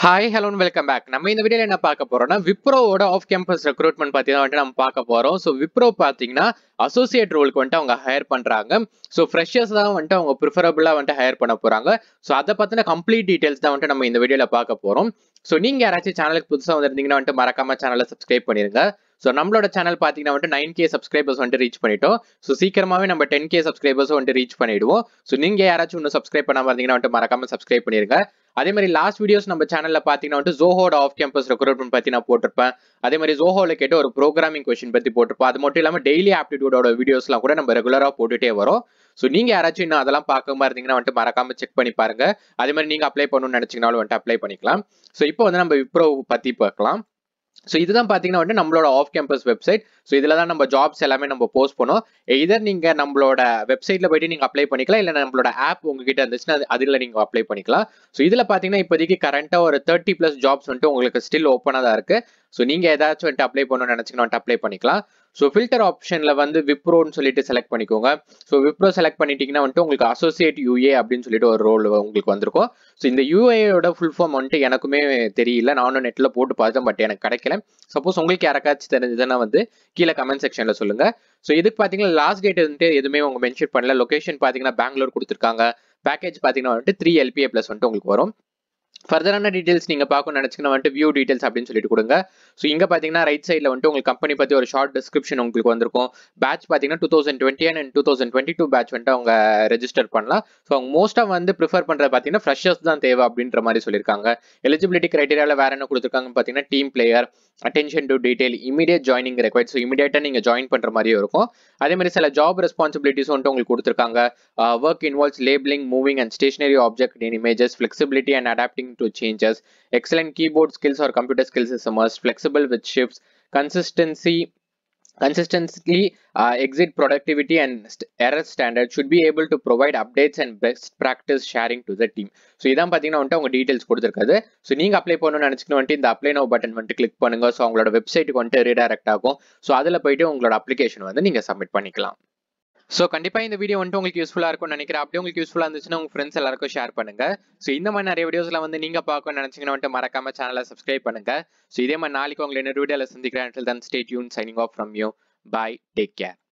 hi hello welcome back நம்ம இந்த வீடியோல என்ன பார்க்க போறோம்னா விப்ரோவோட ஆஃப் கேம்பஸ் ரெக்ரூட்மெண்ட் பத்தி தான் வந்துட்டு நம்ம பார்க்க போறோம் ஸோ விப்ரோ பார்த்தீங்கன்னா அசோசியேட் ரோலுக்கு வந்துட்டு அவங்க ஹையர் பண்றாங்க ஸோ ஃப்ரெஷர்ஸ் தான் வந்துட்டு அவங்க ப்ரிஃபரபிளா வந்துட்டு ஹையர் பண்ண போறாங்க ஸோ அதை பத்தின கம்ப்ளீட் டீடைல்ஸ் தான் வந்துட்டு நம்ம இந்த வீடியோல பார்க்க போறோம் ஸோ நீங்க யாராச்சும் சேனலுக்கு புதுசாக வந்திருந்தீங்கன்னா வந்துட்டு மறக்காம சேனலை சப்ஸ்கிரைப் பண்ணிருங்க ஸோ நம்மளோட சேனல் பார்த்தீங்கன்னா வந்துட்டு நைன் கே சப்ஸ்கிரைபர்ஸ் வந்துட்டு ரீச் பண்ணிட்டோம் ஸோ சீக்கிரமாவே நம்ம டென் கே சப்ஸ்கிரைபர்ஸ் வந்துட்டு ரீச் பண்ணிடுவோம் ஸோ நீங்க யாராச்சும் இன்னும் சப்ஸ்கிரைப் பண்ணாம இருந்தீங்கன்னா வந்துட்டு மறக்காம சப்ஸ்கிரைப் பண்ணிருங்க அதே மாதிரி லாஸ்ட் வீடியோஸ் நம்ம சேனல்ல பாத்தீங்கன்னா வந்துட்டு ஜோஹோட ஆஃப் கேம்பஸ் ரெக்ரூட்மெண்ட் பத்தி நான் போட்டிருப்பேன் அதே மாதிரி ஜோஹோல கேட்ட ஒரு ப்ரோக்ராமிங் கொஸ்டின் பத்தி போட்டிருப்பேன் அது மட்டும் இல்லாம டெய்லி ஆப்டிடியூடோட வீடியோஸ்லாம் கூட நம்ம ரெகுலரா போட்டுட்டே வரோம் ஸோ நீங்க யாராச்சும் இன்னும் அதெல்லாம் பார்க்காம இருந்தீங்கன்னா வந்துட்டு மறக்காம செக் பண்ணி பாருங்க அதே மாதிரி நீங்க அப்ளை பண்ணணும்னு நினைச்சீங்கனாலும் வந்துட்டு அப்ளை பண்ணிக்கலாம் ஸோ இப்போ வந்து நம்ம விப்ரோ பத்தி பார்க்கலாம் ஸோ இதுதான் பார்த்தீங்கன்னா வந்துட்டு நம்மளோட ஆஃப் கேம்பஸ் வெப்சைட் ஸோ இதில் தான் நம்ம ஜாப்ஸ் எல்லாமே நம்ம போஸ்ட் பண்ணோம் இதர் நீங்கள் நம்மளோட வெப்சைட்டில் போயிட்டு நீங்கள் அப்ளை பண்ணிக்கலாம் இல்லை நம்மளோட ஆப் உங்ககிட்ட இருந்துச்சுன்னா அது அதில் நீங்கள் அப்ளை பண்ணிக்கலாம் ஸோ இதில் பார்த்தீங்கன்னா இப்போதைக்கு கரண்ட்டாக ஒரு தேர்ட்டி ப்ளஸ் ஜாப்ஸ் வந்துட்டு உங்களுக்கு ஸ்டில் ஓப்பனாக தான் இருக்குது ஸோ நீங்கள் ஏதாச்சும் வந்துட்டு அப்ளை பண்ணணும்னு நினச்சிங்கன்னா வந்துட்டு அப்ளை பண்ணிக்கலாம் ஸோ ஃபில்டர் ஆப்ஷனில் வந்து விப்ரோன்னு சொல்லிட்டு செலக்ட் பண்ணிக்கோங்க ஸோ விப்ரோ செலக்ட் பண்ணிட்டீங்கன்னா வந்துட்டு உங்களுக்கு அசோசியேட் யூஏ அப்படின்னு சொல்லிட்டு ஒரு ரோல் உங்களுக்கு வந்திருக்கும் ஸோ இந்த யூஏயோட ஃபுல் ஃபார்ம் வந்துட்டு எனக்குமே தெரியல நானும் நெட்டில் போட்டு பார்த்தேன் பட் எனக்கு கிடைக்கல சப்போஸ் உங்களுக்கு யாராச்சும் தெரிஞ்சதுன்னா வந்து கீழே கமெண்ட் செக்ஷனில் சொல்லுங்க ஸோ இதுக்கு பார்த்தீங்கன்னா லாஸ்ட் டேட் வந்துட்டு எதுவுமே உங்க மென்ஷன் பண்ணல லொகேஷன் பார்த்தீங்கன்னா பெங்களூர் கொடுத்துருக்காங்க பேக்கேஜ் பார்த்தீங்கன்னா வந்துட்டு த்ரீ எல்பிஏ ப்ளஸ் வந்துட்டு உங்களுக்கு வரும் ஃபர்தரான டீடைல்ஸ் நீங்கள் பார்க்கணும்னு நினச்சிங்கன்னா வந்துட்டு வியூ டீடைல்ஸ் அப்படின்னு சொல்லிட்டு கொடுங்க ஸோ இங்கே பார்த்தீங்கன்னா ரைட் சைடில் வந்துட்டு உங்களுக்கு கம்பெனி பற்றி ஒரு ஷார்ட் டிஸ்கிரிப்ஷன் உங்களுக்கு வந்திருக்கும் பேட்ச் பார்த்தீங்கன்னா two thousand twenty and two thousand twenty two batch வந்துட்டு அவங்க ரெஜிஸ்டர் பண்ணலாம் ஸோ அவங்க மோஸ்ட்டாக வந்து ப்ரிஃபர் பண்ணுறது பார்த்தீங்கன்னா ஃப்ரெஷர்ஸ் தான் தேவை அப்படின்ற மாதிரி சொல்லியிருக்காங்க எலிஜிபிலிட்டி கிரைட்டீரியாவில் வேற என்ன கொடுத்துருக்காங்கன்னு பார்த்தீங்கன்னா team player attention to detail immediate joining required so இமீடியட்டாக நீங்கள் ஜாயின் பண்ணுற மாதிரியும் இருக்கும் அதே மாதிரி சில ஜாப் ரெஸ்பான்சிபிலிட்டிஸ் வந்துட்டு உங்களுக்கு கொடுத்துருக்காங்க work involves labelling moving and stationary object in images flexibility and adapting to changes excellent keyboard skills or computer skills is a must flexible with shifts consistency consistently uh, exit productivity and st- error standard should be able to provide updates and best practice sharing to the team so இதான் பார்த்தீங்கன்னா வந்துட்டு அவங்க details கொடுத்துருக்காது so நீங்கள் apply பண்ணணும்னு நினச்சிக்கணும் வந்துட்டு இந்த அப்ளை நோ பட்டன் வந்துட்டு கிளிக் பண்ணுங்க ஸோ அவங்களோட வெப்சைட்டுக்கு வந்துட்டு ரீடைரக்ட் ஆகும் ஸோ அதில் போயிட்டு உங்களோட அப்ளிகேஷன் வந்து நீங்கள் சப்மிட் பண்ணிக்கலாம் ஸோ கண்டிப்பாக இந்த வீடியோ வந்துட்டு உங்களுக்கு யூஸ்ஃபுல்லாக இருக்கும்னு நினைக்கிறேன் அப்படியே உங்களுக்கு யூஸ்ஃபுல்லாக இருந்துச்சுன்னா உங்கள் ஃப்ரெண்ட்ஸ் எல்லாருக்கும் ஷேர் பண்ணுங்க ஸோ இந்த மாதிரி நிறைய வீடியோஸ்ல வந்து நீங்கள் பார்க்கணும்னு நினச்சிங்கன்னா வந்துட்டு மறக்காம சேனலை சப்ஸ்கிரைப் பண்ணுங்க ஸோ இதே மாதிரி நாளைக்கு உங்களை இன்னொரு வீடியோவில் சந்திக்கிறேன் தன் ஸ்டேட் யூன் signing off from you bye take care